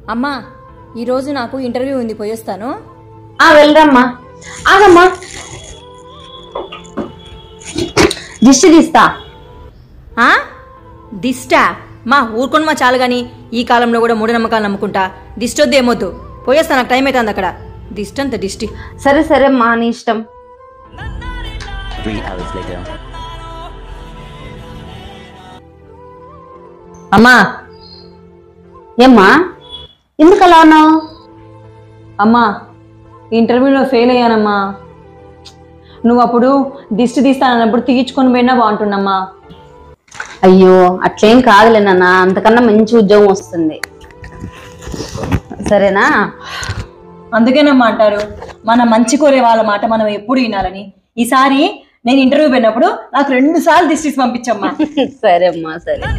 అమ్మా ఈరోజు నాకు ఇంటర్వ్యూ ఉంది పోయొస్తాను ఆ వెళ్ళరమ్మా ఆగమ్మా దిష్టి తీస్తా ఆ? దిష్టా మా ఊరుకొని మా చాలు గాని ఈ కాలంలో కూడా మూఢనమ్మకాలు నమ్ముకుంటా దిష్టొద్దు ఏమొద్దు పోయేస్తా నాకు టైం అవుతుంది అక్కడ దిష్టి అంత దిష్టి సరే సరే మా నీ ఇష్టం Three hours later. అమ్మా ఏమ్మా ఎందుకు అలా అన్నావు అమ్మా ఇంటర్వ్యూలో ఫెయిల్ అయ్యానమ్మా నువ్వు అప్పుడు దిష్టి తీస్తానన్నప్పుడు తీయించుకొని పోయినా బాగుంటుందమ్మా అయ్యో అట్లేం కాదులే నాన్న అంతకన్నా మంచి ఉద్యోగం వస్తుంది సరేనా అందుకేనమ్మా అంటారు మన మంచి కోరే వాళ్ళ మాట మనం ఎప్పుడు వినాలని ఈసారి నేను ఇంటర్వ్యూ పోయినప్పుడు నాకు రెండు సార్లు దిష్టి తీసి పంపించమ్మా సరే అమ్మా సరే